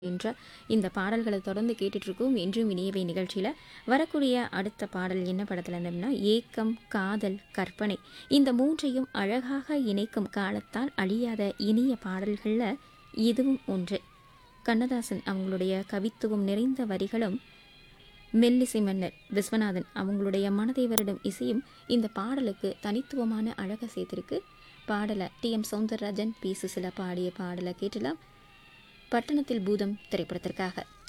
என்ற இந்த பாடல்களை தொடர்ந்து கேட்டுட்ருக்கோம் என்றும் இனியவை நிகழ்ச்சியில் வரக்கூடிய அடுத்த பாடல் என்ன படத்தில் இருந்தோம்னா ஏக்கம் காதல் கற்பனை இந்த மூன்றையும் அழகாக இணைக்கும் காலத்தால் அழியாத இனிய பாடல்களில் இதுவும் ஒன்று கண்ணதாசன் அவங்களுடைய கவித்துவம் நிறைந்த வரிகளும் மெல்லிசை மன்னர் விஸ்வநாதன் அவங்களுடைய மனதை வருடும் இசையும் இந்த பாடலுக்கு தனித்துவமான அழகை சேர்த்திருக்கு பாடலை T M Soundararajan P Susheela பாடிய பாடலை கேட்டலாம் பட்டணத்தில் பூதம் திரைப்படத்திற்காக